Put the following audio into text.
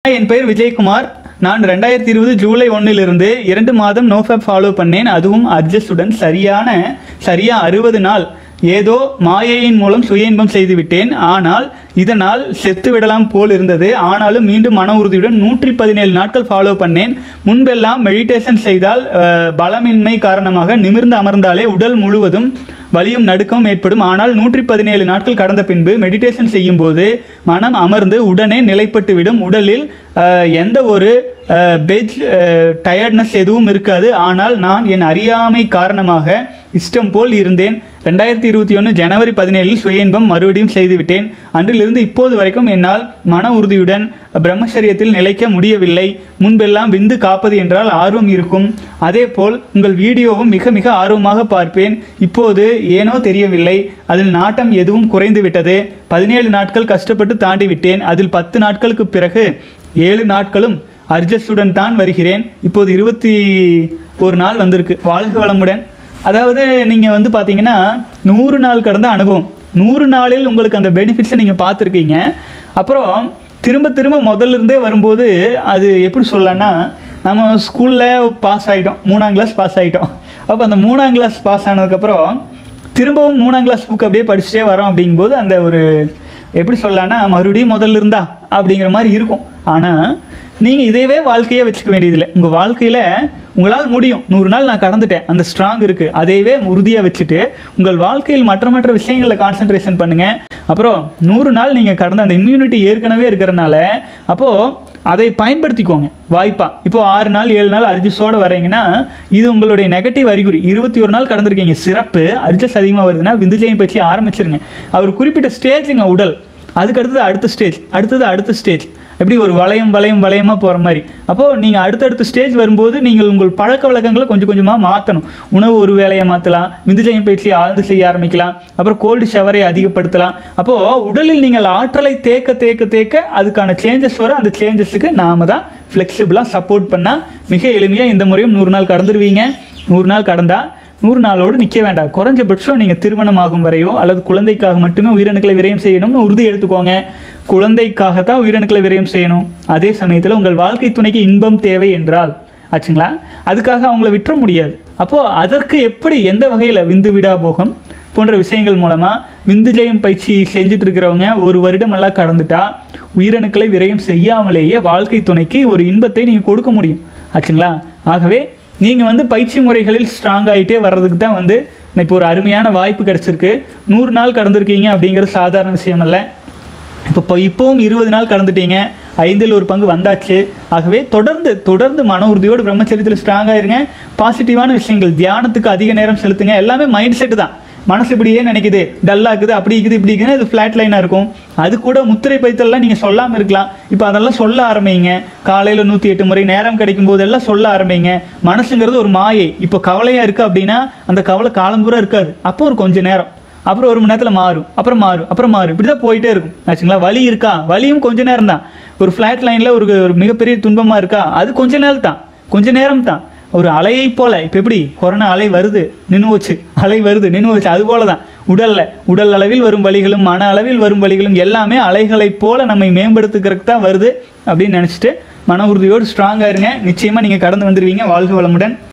என் பெயர் விஜயகுமார் நான் ரெண்டாயிரத்தி இருபது ஜூலை ஒன்னிலிருந்து இரண்டு மாதம் நோஃபேப் ஃபாலோ பண்ணேன் அதுவும் அட்ஜஸ்டுடன் சரியான சரியா அறுபது நாள் ஏதோ மாயையின் மூலம் சுய இன்பம் செய்து விட்டேன் ஆனால் இதனால் செத்து விடலாம் போல் இருந்தது ஆனாலும் மீண்டும் மன உறுதியுடன் நூற்றி பதினேழு நாட்கள் ஃபாலோ பண்ணேன் முன்பெல்லாம் மெடிடேஷன் செய்தால் அஹ், பலமின்மை காரணமாக நிமிர்ந்து அமர்ந்தாலே உடல் முழுவதும் வலியும் நடுக்கம் ஏற்படும் ஆனால் நூற்றி பதினேழு நாட்கள் கடந்த பின்பு மெடிடேஷன் செய்யும் போது மனம் அமர்ந்து உடனே நிலைப்பட்டு விடும் உடலில் அஹ், எந்த ஒரு பெஜ் டயர்ட்னஸ் எதுவும் இருக்காது ஆனால் நான் என் அறியாமை காரணமாக இஷ்டம் போல் இருந்தேன் ரெண்டாயிரத்தி இருபத்தி ஒன்று ஜனவரி பதினேழில் சுய இன்பம் மறுபடியும் செய்துவிட்டேன் அன்றிலிருந்து இப்போது வரைக்கும் என்னால் மன உறுதியுடன் பிரம்மச்சரியத்தில் நிலைக்க முடியவில்லை முன்பெல்லாம் விந்து காப்பது என்றால் ஆர்வம் இருக்கும் அதே போல் உங்கள் வீடியோவும் மிக மிக ஆர்வமாக பார்ப்பேன் இப்போது ஏனோ தெரியவில்லை அதில் நாட்டம் எதுவும் குறைந்து விட்டது பதினேழு நாட்கள் கஷ்டப்பட்டு தாண்டி விட்டேன் அதில் பத்து நாட்களுக்கு பிறகு ஏழு நாட்களும் அர்ஜஸ்டுடன் தான் வருகிறேன் இப்போது இருபத்தி ஒரு நாள் வந்திருக்கு வாழ்க வளமுடன் அதாவது நீங்கள் வந்து பார்த்தீங்கன்னா நூறு நாள் கடந்த அனுபவம் நூறு நாளில் உங்களுக்கு அந்த பெனிஃபிட்ஸை நீங்கள் பார்த்துருக்கீங்க அப்புறம் திரும்ப திரும்ப முதல்ல இருந்தே வரும்போது அது எப்படி சொல்லலாம்னா நம்ம ஸ்கூலில் பாஸ் ஆகிட்டோம் மூணாம் கிளாஸ் பாஸ் ஆகிட்டோம் அப்போ அந்த மூணாம் கிளாஸ் பாஸ் ஆனதுக்கப்புறம் திரும்பவும் மூணாம் கிளாஸ் புக் அப்படியே படிச்சுட்டே வரோம் அப்படிங்கும்போது அந்த ஒரு எப்படி சொல்லலாம்னா மறுபடியும் முதல்ல இருந்தா அப்படிங்கிற மாதிரி இருக்கும் ஆனால் நீங்கள் இதையவே வாழ்க்கையே வச்சுக்க வேண்டியதில்லை உங்கள் வாழ்க்கையில் உங்களால் முடியும் நூறு நாள் நான் கடந்துட்டேன் அந்த ஸ்ட்ராங் இருக்குது அதையவே உறுதியாக வச்சுட்டு உங்கள் வாழ்க்கையில் மற்ற மற்ற விஷயங்களில் கான்சென்ட்ரேஷன் பண்ணுங்கள் அப்புறம் நூறு நாள் நீங்கள் கடந்த அந்த இம்யூனிட்டி ஏற்கனவே இருக்கிறனால அப்போது அதை பயன்படுத்திக்கோங்க வாய்ப்பா இப்போ ஆறு நாள் ஏழு நாள் அர்ஜஸ்டோட வரீங்கன்னா இது உங்களுடைய நெகட்டிவ் அறிகுறி இருபத்தி ஒரு நாள் கடந்திருக்கீங்க சிறப்பு அர்ஜஸ் அதிகமாக வருதுன்னா விந்துஜயம் பற்றி ஆரம்பிச்சிருங்க அவர் குறிப்பிட்ட ஸ்டேஜுங்க உடல் அதுக்கு அடுத்தது அடுத்த ஸ்டேஜ் அடுத்தது அடுத்த ஸ்டேஜ் எப்படி ஒரு வளையம் வளையம் வளையமாக போகிற மாதிரி அப்போது நீங்கள் அடுத்தடுத்த ஸ்டேஜ் வரும்போது நீங்கள் உங்கள் பழக்க வழக்கங்களை கொஞ்சம் கொஞ்சமாக மாற்றணும் உணவு ஒரு வேலையை மாற்றலாம் விந்துஜயம் பயிற்சி ஆழ்ந்து செய்ய ஆரம்பிக்கலாம் அப்புறம் கோல்டு ஷவரை அதிகப்படுத்தலாம் அப்போது உடலில் நீங்கள் ஆற்றலை தேக்க தேக்க தேக்க அதுக்கான சேஞ்சஸ் வரும் அந்த சேஞ்சஸுக்கு நாம தான் ஃப்ளெக்சிபிளாக சப்போர்ட் பண்ணால் மிக எளிமையாக இந்த முறையும் நூறு நாள் கடந்துருவீங்க நூறு நாள் கடந்தா நூறு நாளோடு நிற்க வேண்டாம் குறைஞ்சபட்சம் நீங்கள் திருமணம் ஆகும் வரையோ அல்லது குழந்தைக்காக மட்டுமே உயிரணுக்களை விரயம் செய்யணும்னு உறுதி எடுத்துக்கோங்க குழந்தைக்காகத்தான் உயிரணுக்களை விரயம் செய்யணும் அதே சமயத்தில் உங்கள் வாழ்க்கை துணைக்கு இன்பம் தேவை என்றால் ஆச்சுங்களா அதுக்காக அவங்கள விட்டுற முடியாது அப்போது அதற்கு எப்படி எந்த வகையில் விந்து விடா போகம் போன்ற விஷயங்கள் மூலமாக விந்து ஜெயம் பயிற்சி செஞ்சுட்டு இருக்கிறவங்க ஒரு வருடம் நல்லா கடந்துட்டா உயிரணுக்களை விரயம் செய்யாமலேயே வாழ்க்கை துணைக்கு ஒரு இன்பத்தை நீங்கள் கொடுக்க முடியும் ஆச்சுங்களா ஆகவே நீங்கள் வந்து பயிற்சி முறைகளில் ஸ்ட்ராங் ஆகிட்டே வர்றதுக்கு தான் வந்து இப்போ ஒரு அருமையான வாய்ப்பு கிடைச்சிருக்கு நூறு நாள் கடந்திருக்கீங்க அப்படிங்கிறது சாதாரண விஷயம் இல்லை இப்போ இப்போ இப்போவும் இருபது நாள் கடந்துட்டீங்க ஐந்தில் ஒரு பங்கு வந்தாச்சு ஆகவே தொடர்ந்து தொடர்ந்து மன உறுதியோடு பிரம்மச்சரியத்தில் ஸ்ட்ராங்காக இருங்க பாசிட்டிவான விஷயங்கள் தியானத்துக்கு அதிக நேரம் செலுத்துங்க எல்லாமே மைண்ட் செட்டு தான் மனசு இப்படியே நினைக்குது டல்லாக இருக்குது அப்படி இருக்குது இப்படி இருக்குன்னு இது ஃப்ளாட் லைனாக இருக்கும் அது கூட முத்திரை பைத்தல்லாம் நீங்கள் சொல்லாமல் இருக்கலாம் இப்போ அதெல்லாம் சொல்ல ஆரம்பிங்க காலையில் நூற்றி எட்டு முறை நேரம் கிடைக்கும் போதெல்லாம் சொல்ல ஆரம்பிங்க மனசுங்கிறது ஒரு மாயை இப்போ கவலையாக இருக்குது அப்படின்னா அந்த கவலை காலம்பூரா இருக்காது அப்போ ஒரு கொஞ்ச நேரம் அப்புறம் ஒரு மணி நேரத்தில் மாறும் அப்புறம் மாறும் அப்புறம் மாறும் இப்படி தான் போயிட்டே இருக்கும் ஆச்சுங்களா வலி இருக்கா வலியும் கொஞ்ச நேரம் தான் ஒரு ஃப்ளாட் லைனில் ஒரு ஒரு மிகப்பெரிய துன்பமாக இருக்கா அது கொஞ்ச நேரம் தான் கொஞ்ச நேரம் தான் ஒரு அலையை போல இப்போ எப்படி கொரோனா அலை வருது நின்று வச்சு அலை வருது நின்று வச்சு அது போல தான் உடலில் உடல் அளவில் வரும் வலிகளும் மன அளவில் வரும் வலிகளும் எல்லாமே அலைகளைப் போல நம்மை மேம்படுத்துக்கிறதுக்கு தான் வருது அப்படின்னு நினச்சிட்டு மன உறுதியோடு ஸ்ட்ராங்காக இருங்க நிச்சயமாக நீங்கள் கடந்து வந்துடுவீங்க வாழ்க வளமுடன்